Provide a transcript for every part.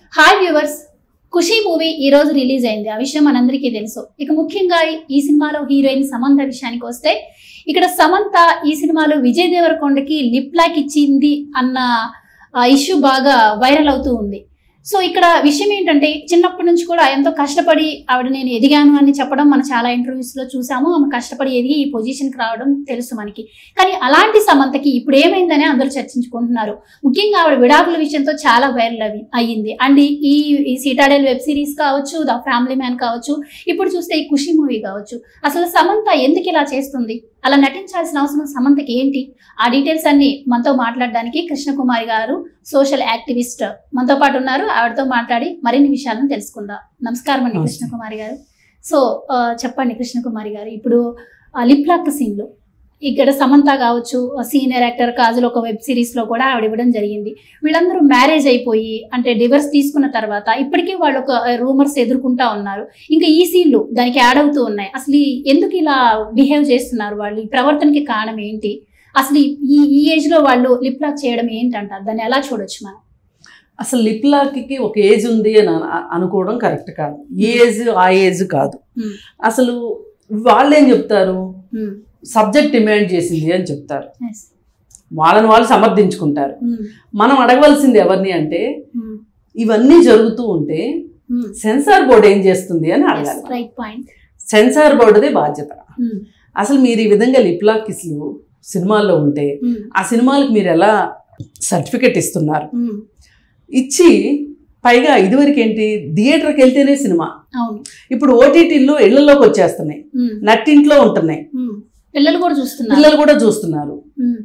Hi viewers ఖుషి movie ఈ రోజు release అయింది ఆ విషయం మనందరికీ తెలుసు ఇక ముఖ్యంగా ఈ సినిమాలో హీరోయిన్ సమంత విషయానికి వస్తే ఇక్కడ సమంత ఈ సినిమాలో విజయ్ దేవరకొండకి లిప్ లాక్ ఇచ్చింది అన్న ఇష్యూ బాగా వైరల్ అవుతూ ఉంది సో ఇక్కడ విషయం ఏంటంటే చిన్నప్పటి నుంచి కూడా ఎంతో కష్టపడి ఆవిడ నేను ఎదిగాను అని చెప్పడం మనం చాలా ఇంటర్వ్యూస్ లో చూసాము ఆమె కష్టపడి ఎదిగి ఈ పొజిషన్కి రావడం తెలుసు మనకి కానీ అలాంటి సమంతకి ఇప్పుడు ఏమైందని అందరూ చర్చించుకుంటున్నారు ముఖ్యంగా ఆవిడ విడాకుల విషయంతో చాలా వైరల్ అవి అయ్యింది అండ్ ఈ ఈ సీటాడెల్ వెబ్ సిరీస్ కావచ్చు ద ఫ్యామిలీ మ్యాన్ కావచ్చు ఇప్పుడు చూస్తే ఈ ఖుషి మూవీ కావచ్చు అసలు సమంత ఎందుకు ఇలా చేస్తుంది అలా నటించాల్సిన అవసరం సమంతకి ఏంటి ఆ డీటెయిల్స్ అన్ని మనతో మాట్లాడడానికి కృష్ణకుమారి గారు సోషల్ యాక్టివిస్ట్ మనతో పాటు ఉన్నారు ఆవిడతో మాట్లాడి మరిన్ని విషయాలను తెలుసుకుందాం నమస్కారం అండి నమస్తే. కృష్ణకుమారి గారు సో ఆ, చెప్పండి కృష్ణకుమారి గారు ఇప్పుడు లిప్ లాక్ సీన్లు ఇక్కడ సమంత కావచ్చు సీనియర్ యాక్టర్ కాజల్ ఒక వెబ్ సిరీస్ లో కూడా ఆవిడ ఇవ్వడం జరిగింది వీళ్ళందరూ మ్యారేజ్ అయిపోయి అంటే డివర్స్ తీసుకున్న తర్వాత ఇప్పటికీ వాళ్ళు ఒక రూమర్స్ ఎదుర్కొంటా ఉన్నారు ఇంకా ఈ సీన్లు దానికి యాడ్ అవుతూ ఉన్నాయి అసలు ఈ- ఎందుకు ఇలా బిహేవ్ చేస్తున్నారు వాళ్ళు ఈ ప్రవర్తనకి కారణం ఏంటి అసలు ఈ- ఈ ఈ ఏజ్ లో వాళ్ళు లిప్ లాక్ చేయడం ఏంటంటారు దాన్ని ఎలా చూడొచ్చు మనం అసలు లిప్ లాక్కి ఒక ఏజ్ ఉంది అని అన- అనుకోవడం కరెక్ట్ కాదు ఈ ఏజ్ ఆ ఏజ్ కాదు Hmm. అసలు వాళ్ళు ఏం చెప్తారు ఉమ్, సబ్జెక్ట్ డిమాండ్ చేసింది అని చెప్తారు yes. వాళ్ళని వాళ్ళు సమర్థించుకుంటారు ఉమ్, మనం అడగవలసింది ఎవరిని అంటే ఉమ్, ఇవన్నీ జరుగుతూ ఉంటే ఉమ్, సెన్సార్ బోర్డు ఏం చేస్తుంది అని yes, అడగాలి right point. సెన్సార్ బోర్డుదే బాధ్యత ఉమ్, అసలు మీరు ఈ విధంగా లిప్ లాక్ కిస్లు సినిమాల్లో ఉంటే ఉమ్, ఆ సినిమాలకు మీరు ఎలా సర్టిఫికెట్ ఇస్తున్నారు ఉమ్, ఇచ్చి పైగా ఇదివరకు ఏంటి థియేటర్కి వెళ్తేనే సినిమా అవును ఇప్పుడు ఓటీటీల్లో ఇళ్లలోకి వచ్చేస్తున్నాయి ఉమ్, నట్టింట్లో ఉంటున్నాయి ఉమ్. పిల్లలు కూడా చూస్తున్నారు పిల్లలు కూడా చూస్తున్నారు ఉమ్,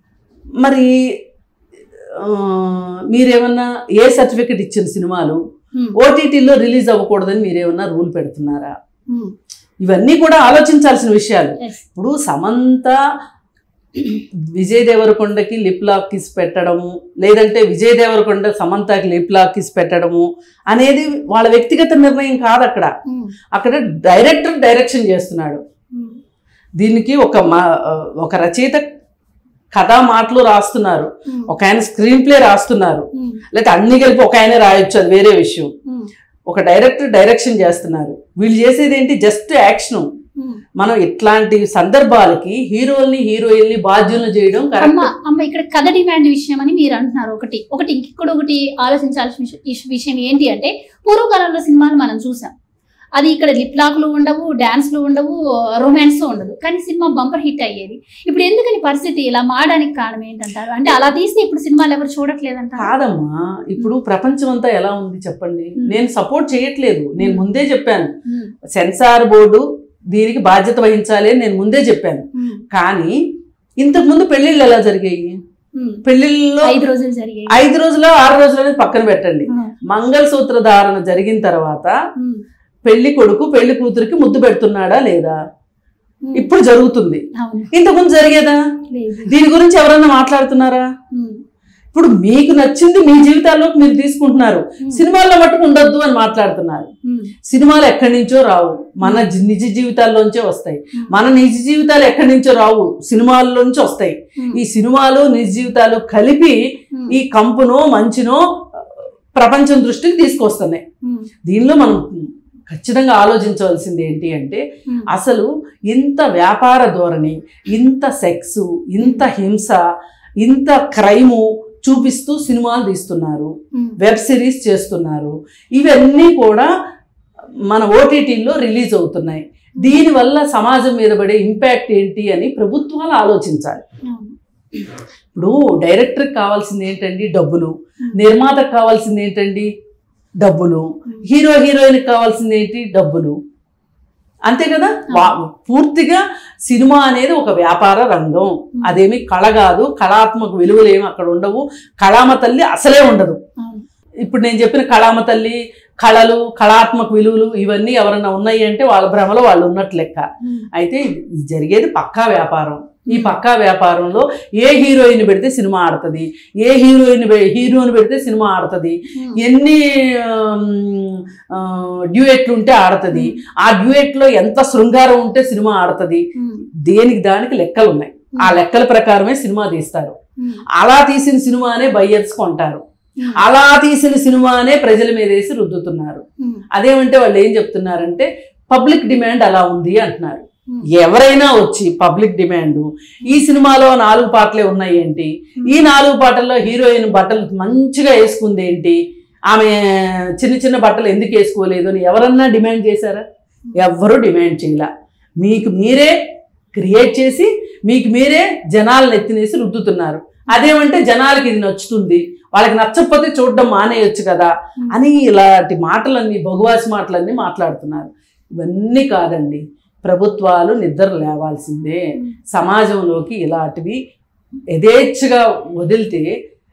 మరి ఆ, మీరేమన్నా ఏ సర్టిఫికెట్ ఇచ్చిన సినిమాలు ఉమ్, ఓటీటీలో రిలీజ్ అవ్వకూడదని మీరేమన్నా రూల్ పెడుతున్నారా ఉమ్, ఇవన్నీ కూడా ఆలోచించాల్సిన విషయాలు yes. ఇప్పుడు సమంత విజయ్ దేవరకొండకి లిప్ లాక్ కిస్ పెట్టడము లేదంటే విజయ్ దేవరకొండ సమంతకి లిప్ లాక్ కిస్ పెట్టడము అనేది వాళ్ళ వ్యక్తిగత నిర్ణయం కాదు అక్కడ ఉమ్, అక్కడ డైరెక్టర్ డైరెక్షన్ చేస్తున్నాడు ఉమ్, దీనికి ఒక మా- ఒక రచయిత కథా మాటలు రాస్తున్నారు ఉమ్, ఒక ఆయన స్క్రీన్ ప్లే రాస్తున్నారు ఉమ్, లేకపోతే అన్ని కలిపి ఒక ఆయనే రాయొచ్చు అది వేరే విషయం ఉమ్, ఒక డైరెక్టర్ డైరెక్షన్ చేస్తున్నారు వీళ్ళు చేసేది ఏంటి జస్ట్ యాక్షన్ ఉమ్. మనం ఇట్లాంటి సందర్భాలకి హీరోల్ని హీరోయిన్ని బాధ్యులను చేయడం అమ్మ కరెక్ట్ అమ్మ ఇక్కడ కథ డిమాండ్ విషయం అని మీరు అంటున్నారు ఒకటి ఒకటి ఇంకొకటి ఒకటి ఆలోచించాల్సిన విషయం- ఈ విషయం ఏంటి అంటే పూర్వకాలంలో సినిమాలు మనం చూసాం అది ఇక్కడ లిప్ లాక్లు ఉండవు డాన్స్లు ఉండవు రొమాన్స్ ఉండదు కానీ సినిమా బంపర్ హిట్ అయ్యేది ఇప్పుడు ఎందుకని పరిస్థితి ఇలా మారడానికి కారణం ఏంటంటారు అంటే అలా తీస్తే ఇప్పుడు సినిమాలు ఎవరు చూడట్లేదంటారు కాదమ్మా ఇప్పుడు ప్రపంచం అంతా ఎలా ఉంది చెప్పండి Hmm. నేను సపోర్ట్ చేయట్లేదు నేను ముందే చెప్పాను ఉమ్, సెన్సార్ బోర్డు దీనికి బాధ్యత వహించాలి అని నేను ముందే చెప్పాను ఉమ్, కానీ ఇంతకు ముందు పెళ్లిళ్ళు ఎలా జరిగాయి ఉమ్. పెళ్లిళ్ళలో ఐదు రోజులు జరిగాయి ఐదు రోజులు ఆరు రోజులు అనేది పక్కన పెట్టండి ఉమ్, మంగళసూత్ర ధారణ జరిగిన తర్వాత ఉమ్, పెళ్లి కొడుకు పెళ్లి కూతురికి ముద్దు పెడుతున్నాడా లేదా ఉమ్. ఇప్పుడు జరుగుతుంది అవును ఇంతకుముందు జరిగేదా లేదు దీని గురించి ఎవరన్నా మాట్లాడుతున్నారా ఉమ్, ఇప్పుడు మీకు నచ్చింది మీ జీవితాల్లోకి మీరు తీసుకుంటున్నారు ఉమ్, సినిమాల్లో మట్టుకు ఉండొద్దు అని మాట్లాడుతున్నారు ఉమ్, సినిమాలు ఎక్కడి నుంచో రావు మన జి- నిజ జీవితాల్లోంచే వస్తాయి మన నిజ జీవితాలు ఎక్కడి నుంచో రావు సినిమాల్లోంచి వస్తాయి ఉమ్, ఈ సినిమాలు నిజ జీవితాలు కలిపి ఉమ్, ఈ కంపునో మంచినో ప్రపంచం దృష్టికి తీసుకొస్తున్నాయి ఉమ్, దీనిలో మనం ఖచ్చితంగా ఆలోచించవలసింది ఏంటి అంటే ఉమ్, అసలు ఇంత వ్యాపార ధోరణి ఇంత సెక్స్ ఇంత హింస ఇంత క్రైము చూపిస్తూ సినిమాలు తీస్తున్నారు ఉమ్, వెబ్ సిరీస్ చేస్తున్నారు ఇవన్నీ కూడా మన ఓటీటీల్లో రిలీజ్ అవుతున్నాయి దీనివల్ల సమాజం మీద పడే ఇంపాక్ట్ ఏంటి అని ప్రభుత్వాలు ఆలోచించాలి అవును. ఇప్పుడు డైరెక్టర్కి కావాల్సింది ఏంటండి డబ్బులు నిర్మాతకు కావాల్సింది ఏంటండి డబ్బులు హీరో హీరోయిన్కి కావాల్సింది ఏంటి డబ్బులు అంతే కదా వా- పూర్తిగా సినిమా అనేది ఒక వ్యాపార రంగం అదేమి కళ కాదు కళాత్మక విలువలు ఏమి అక్కడ ఉండవు కళామ తల్లి అసలే ఉండదు అవును. ఇప్పుడు నేను చెప్పిన కళామ తల్లి కళలు కళాత్మక విలువలు ఇవన్నీ ఎవరన్నా ఉన్నాయి అంటే వాళ్ళ భ్రమలో వాళ్ళు ఉన్నట్లు లెక్క ఉమ్, అయితే ఇది జరిగేది పక్కా వ్యాపారం ఈ పక్కా వ్యాపారంలో ఏ హీరోయిన్ పెడితే సినిమా ఆడుతుంది ఏ హీరోయిన్ హీరోని పెడితే సినిమా ఆడుతుంది ఉమ్, ఎన్ని డ్యూయెట్లు ఉంటే ఆడుతుంది ఆ డ్యూయెట్లో ఎంత శృంగారం ఉంటే సినిమా ఆడుతుంది ఉమ్, దేనికి దానికి లెక్కలు ఉన్నాయి ఆ లెక్కల ప్రకారమే సినిమా తీస్తారు ఉమ్, అలా తీసిన సినిమానే బయ్యర్స్ కొంటారు అలా తీసిన సినిమానే ప్రజల మీద వేసి రుద్దుతున్నారు ఉమ్, అదేమంటే వాళ్ళు ఏం చెప్తున్నారంటే పబ్లిక్ డిమాండ్ అలా ఉంది అంటున్నారు ఉమ్, ఎవరైనా వచ్చి పబ్లిక్ డిమాండ్ ఈ సినిమాలో నాలుగు పాటలే ఉన్నాయి ఏంటి ఈ నాలుగు పాటల్లో హీరోయిన్ బట్టలు మంచిగా వేసుకుంది ఏంటి ఆమె చిన్న చిన్న బట్టలు ఎందుకు వేసుకోలేదు అని ఎవరన్నా డిమాండ్ చేశారా ఎవ్వరూ డిమాండ్ చేయలే మీకు మీరే క్రియేట్ చేసి మీకు మీరే జనాలను ఎత్తినేసి రుద్దుతున్నారు అదేమంటే జనాలకి ఇది నచ్చుతుంది వాళ్ళకి నచ్చకపోతే చూడడం మానేయొచ్చు కదా అని ఇలాంటి మాటలన్నీ బహువాసి మాటలన్నీ మాట్లాడుతున్నారు ఇవన్నీ కాదండి ప్రభుత్వాలు నిద్ర లేవాల్సిందే సమాజంలోకి ఇలాంటివి యథేచ్ఛగా వదిలితే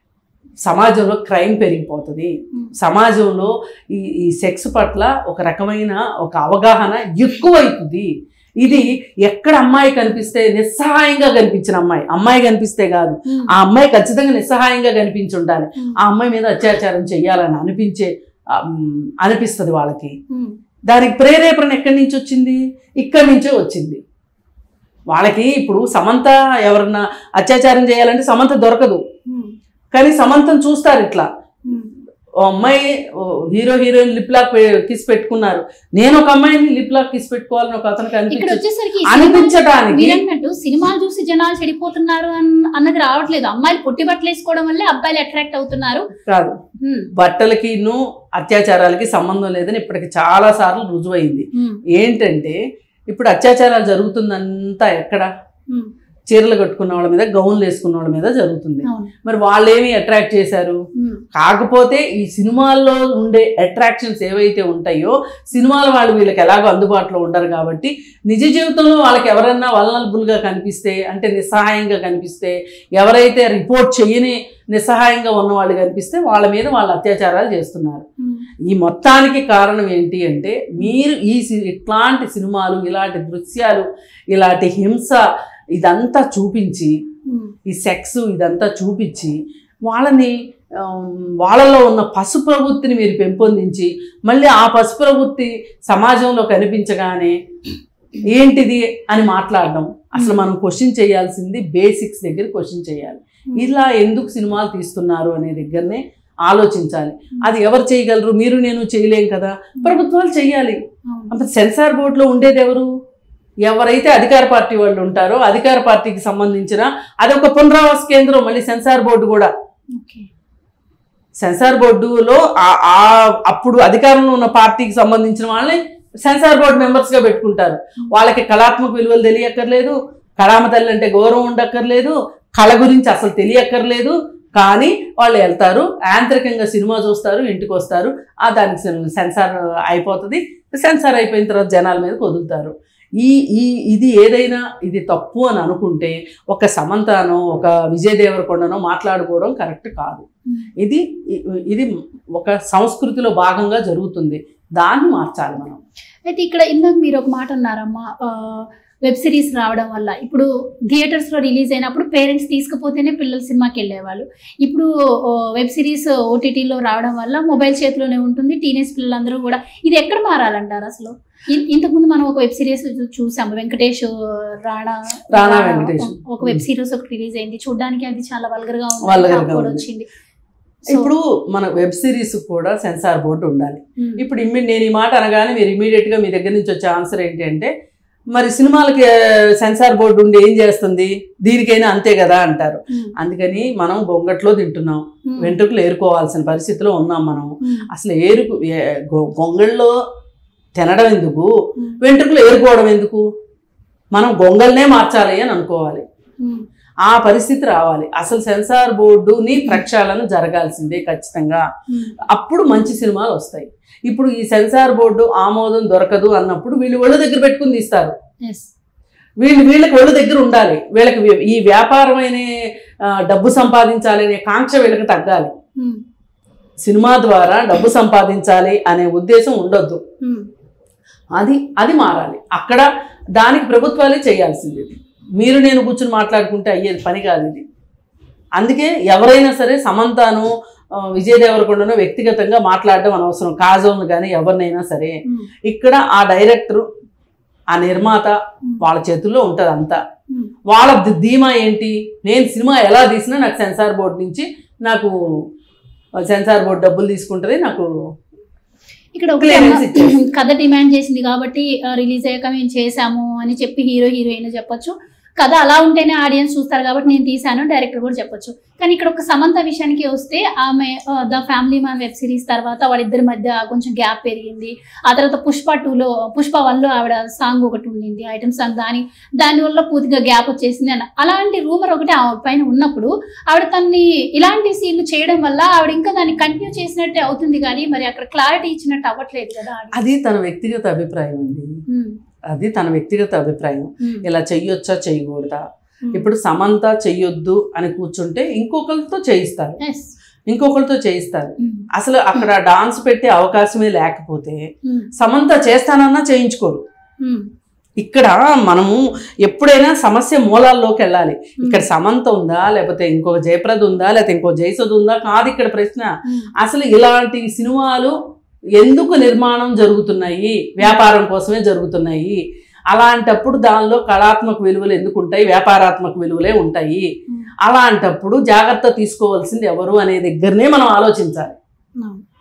సమాజంలో క్రైమ్ పెరిగిపోతుంది ఉమ్, సమాజంలో ఈ ఈ సెక్స్ పట్ల ఒక రకమైన ఒక అవగాహన ఎక్కువైతుంది ఇది ఎక్కడ అమ్మాయి కనిపిస్తే నిస్సహాయంగా కనిపించిన అమ్మాయి అమ్మాయి కనిపిస్తే కాదు ఉమ్, ఆ అమ్మాయి ఖచ్చితంగా నిస్సహాయంగా కనిపించి ఉండాలి ఉమ్, ఆ అమ్మాయి మీద అత్యాచారం చెయ్యాలని అనిపించే ఆ, మ్, అనిపిస్తుంది వాళ్ళకి ఉమ్, దానికి ప్రేరేపణ ఎక్కడి నుంచి వచ్చింది ఇక్కడి నుంచే వచ్చింది వాళ్ళకి ఇప్పుడు సమంత ఎవరన్నా అత్యాచారం చేయాలంటే సమంత దొరకదు ఉమ్, కానీ సమంతను చూస్తారు ఇట్లా ఉమ్, ఓ అమ్మాయి ఓ hero heroine lip lock kiss పెట్టుకున్నారు నేను ఒక అమ్మాయిని లిప్ లాక్ కిస్ పెట్టుకోవాలని ఒక అతనికి ఇక్కడ అనిపించ వచ్చేసరికి ఈ సినిమా- అనిపించడానికి మీరు అన్నట్టు సినిమాలు చూసి జనాలు చెడిపోతున్నారు అన్న- అన్నది రావట్లేదు అమ్మాయిలు పొట్టి బట్టలు వేసుకోవడం వల్లే అబ్బాయిలు అట్రాక్ట్ అవుతున్నారు కాదు ఉమ్, బట్టలకి అత్యాచారాలకి సంబంధం లేదని ఇప్పటికి చాలా సార్లు రుజువైంది ఉమ్, ఏంటంటే ఇప్పుడు అత్యాచారాలు జరుగుతుందంతా ఎక్కడ ఉమ్, చీరలు కట్టుకున్న వాళ్ళ మీద గౌన్లు వేసుకున్న వాళ్ళ మీద జరుగుతుంది అవును మరి వాళ్ళేమి అట్రాక్ట్ చేశారు ఉమ్, కాకపోతే ఈ సినిమాల్లో ఉండే అట్రాక్షన్స్ ఏవైతే ఉంటాయో సినిమాల వాళ్ళు వీళ్ళకి ఎలాగో అందుబాటులో ఉండరు కాబట్టి నిజ జీవితంలో వాళ్ళకి ఎవరన్నా వలనబుల్గా కనిపిస్తే అంటే నిస్సహాయంగా కనిపిస్తే ఎవరైతే రిపోర్ట్ చేయని నిస్సహాయంగా ఉన్న వాళ్ళు కనిపిస్తే వాళ్ళ మీద వాళ్ళు అత్యాచారాలు చేస్తున్నారు ఉమ్, ఈ మొత్తానికి కారణం ఏంటి అంటే మీరు ఈ సి- ఇట్లాంటి సినిమాలు ఇలాంటి దృశ్యాలు ఇలాంటి హింస ఇదంతా చూపించి ఉమ్, ఈ సెక్స్ ఇదంతా చూపించి వాళ్ళని ఆమ్, వాళ్ళలో ఉన్న పసు ప్రవృత్తిని మీరు పెంపొందించి మళ్ళీ ఆ పసు ప్రవృత్తి సమాజంలో కనిపించగానే ఏంటిది అని మాట్లాడడం అసలు మనం క్వశ్చన్ చేయాల్సింది బేసిక్స్ దగ్గర క్వశ్చన్ చేయాలి ఇలా ఎందుకు సినిమాలు తీస్తున్నారు అనే దగ్గరనే ఆలోచించాలి అది ఎవరు చేయగలరు మీరు నేను చేయలేం కదా ప్రభుత్వాలు చేయాలి అవును అంత సెన్సార్ బోర్డులో ఉండేది ఎవరు ఎవరైతే అధికార పార్టీ వాళ్ళు ఉంటారో అధికార పార్టీకి సంబంధించిన అదొక పునరావాస కేంద్రం మళ్ళీ సెన్సార్ బోర్డు కూడా ఓకే సెన్సార్ బోర్డులో ఆ- ఆ అప్పుడు అధికారంలో ఉన్న పార్టీకి సంబంధించిన వాళ్ళని సెన్సార్ బోర్డు మెంబర్స్ గా పెట్టుకుంటారు వాళ్ళకి కళాత్మక విలువలు తెలియక్కర్లేదు కళామ తల్లి అంటే గౌరవం ఉండక్కర్లేదు కళ గురించి అసలు తెలియక్కర్లేదు కానీ వాళ్ళు వెళ్తారు యాంత్రికంగా సినిమా చూస్తారు ఇంటికి వస్తారు ఆ దానికి సెన్- సెన్సార్ అయిపోతుంది సెన్సార్ అయిపోయిన తర్వాత జనాల మీదకి వదులుతారు ఈ ఈ ఇది ఏదైనా ఇది తప్పు అని అనుకుంటే ఒక సమంతానో ఒక విజయ్ దేవరకొండనో మాట్లాడుకోవడం కరెక్ట్ కాదు ఉమ్. ఇది ఇ- ఇది ఒక సంస్కృతిలో భాగంగా జరుగుతుంది దాన్ని మార్చాలి మనం అయితే ఇక్కడ ఇందాక మీరు ఒక మాట అన్నారమ్మా వెబ్ సిరీస్ రావడం వల్ల ఇప్పుడు థియేటర్స్ లో రిలీజ్ అయినప్పుడు పేరెంట్స్ తీసుకుపోతేనే పిల్లలు సినిమాకి వెళ్ళేవాళ్ళు ఇప్పుడు వెబ్ సిరీస్ ఓటీటీలో రావడం వల్ల మొబైల్ చేతిలోనే ఉంటుంది టీనేజ్ పిల్లలందరూ కూడా ఇది ఎక్కడ మారాలంటారు అసలు ఇ- ఇంతకుముందు మనం ఒక వెబ్ సిరీస్ చూసాము వెంకటేష్ రాణా రాణా వెంకటేష్. ఒక వెబ్ సిరీస్ ఒకటి రిలీజ్ అయింది చూడడానికి అది చాలా వల్గర్ గా ఉంది Vulgar గా నాకు కూడా ఉంది. వచ్చింది So, ఇప్పుడు మన వెబ్ సిరీస్ కూడా సెన్సార్ బోర్డు ఉండాలి ఉమ్, ఇప్పుడు ఇమ్మి నేను ఈ మాట అనగానే మీరు ఇమీడియట్ గా మీ దగ్గర నుంచి వచ్చే ఆన్సర్ ఏంటి అంటే మరి సినిమాలకి ఆ, సెన్సార్ బోర్డు ఉండి ఏం చేస్తుంది దీనికైనా అంతే కదా అంటారు ఉమ్, అందుకని మనం గొంగట్లో తింటున్నాం ఉమ్, వెంట్రుకలు ఏరుకోవాల్సిన పరిస్థితిలో ఉన్నాం మనం ఉమ్, అసలు ఏరుకు ఏ- గొ- గొంగళ్ళలో తినడం ఎందుకు ఉమ్, వెంట్రుకలు ఏరుకోవడం ఎందుకు మనం గొంగల్నే మార్చాలి అని అనుకోవాలి ఉమ్, ఆ పరిస్థితి రావాలి అసలు సెన్సార్ బోర్డుని ప్రక్షాళన జరగాల్సిందే ఖచ్చితంగా ఉమ్, అప్పుడు మంచి సినిమాలు వస్తాయి ఇప్పుడు ఈ సెన్సార్ బోర్డు ఆమోదం దొరకదు అన్నప్పుడు వీళ్ళు ఒళ్ళు దగ్గర పెట్టుకుని తీస్తారు yes. వీళ్ళు వీళ్ళకి ఒళ్ళు దగ్గర ఉండాలి వీళ్ళకి వీ- ఈ వ్యాపారమైన ఆ, డబ్బు సంపాదించాలనే కాంక్ష వీళ్ళకి తగ్గాలి ఉమ్, సినిమా ద్వారా డబ్బు సంపాదించాలి అనే ఉద్దేశం ఉండొద్దు ఉమ్, అది అది మారాలి అక్కడ దానికి ప్రభుత్వాలే చేయాల్సింది ఇది. మీరు నేను కూర్చుని మాట్లాడుకుంటే అయ్యేది పని కాదు ఇది అందుకే ఎవరైనా సరే సమంతాను ఆ, విజయ్ దేవరకొండను వ్యక్తిగతంగా మాట్లాడడం అనవసరం కాజోను కానీ ఎవరినైనా సరే ఉమ్, ఇక్కడ ఆ డైరెక్టరు ఆ నిర్మాత వాళ్ళ చేతుల్లో ఉంటుంది అంతా ఉమ్, వాళ్ళ ధీ- ధీమా ఏంటి నేను సినిమా ఎలా తీసినా నాకు సెన్సార్ బోర్డు నుంచి నాకు సెన్సార్ బోర్డు డబ్బులు తీసుకుంటుంది నాకు ఇక్కడ ఒక Clearance ఇచ్చేసి. కథ డిమాండ్ చేసింది కాబట్టి రిలీజ్ అయ్యాక మేము చేసాము అని చెప్పి హీరో హీరోయిన్ చెప్పొచ్చు కథ అలా ఉంటేనే ఆడియన్స్ చూస్తారు కాబట్టి నేను తీసాను డైరెక్టర్ కూడా చెప్పొచ్చు కానీ ఇక్కడ ఒక సమంత విషయానికి వస్తే ఆమె the family man web series తర్వాత వాళ్ళిద్దరి మధ్య కొంచెం గ్యాప్ పెరిగింది ఆ తర్వాత పుష్ప టూలో పుష్ప వన్లో ఆవిడ సాంగ్ ఒకటి ఉండింది ఐటమ్ సాంగ్ దాని దానివల్ల పూర్తిగా గ్యాప్ వచ్చేసింది అని అలాంటి రూమర్ ఒకటి ఆవిడ పైన ఉన్నప్పుడు ఆవిడ తన్ని ఇలాంటి సీన్లు చేయడం వల్ల ఆవిడ ఇంకా దాన్ని కంటిన్యూ చేసినట్టే అవుతుంది కానీ మరి అక్కడ క్లారిటీ ఇచ్చినట్టు అవ్వట్లేదు కదా ఆడియన్స్. అది తన వ్యక్తిగత అభిప్రాయం అండి ఉమ్, అది తన వ్యక్తిగత అభిప్రాయం ఉమ్, ఇలా చెయ్యొచ్చా చెయ్యకూడదా ఉమ్. ఇప్పుడు సమంత చెయ్యొద్దు అని కూర్చుంటే ఇంకొకరితో చేయిస్తారు Yes. ఇంకొకరితో చేయిస్తారు ఉమ్, అసలు అక్కడ డాన్స్ పెట్టే అవకాశమే లేకపోతే ఉమ్, సమంత చేస్తానన్నా చేయించుకోరు ఉమ్, ఇక్కడ మనము ఎప్పుడైనా సమస్య మూలాల్లోకి వెళ్ళాలి ఇక్కడ సమంత ఉందా లేకపోతే ఇంకొక జయప్రద ఉందా లేకపోతే ఇంకో జయసుధ ఉందా కాదు ఇక్కడ ప్రశ్న ఉమ్, అసలు ఇలాంటి సినిమాలు ఎందుకు నిర్మాణం జరుగుతున్నాయి వ్యాపారం కోసమే జరుగుతున్నాయి అలాంటప్పుడు దానిలో కళాత్మక విలువలు ఎందుకు ఉంటాయి వ్యాపారాత్మక విలువలే ఉంటాయి ఉమ్. అలాంటప్పుడు జాగ్రత్త తీసుకోవాల్సింది ఎవరు అనే దగ్గరనే మనం ఆలోచించాలి అవును.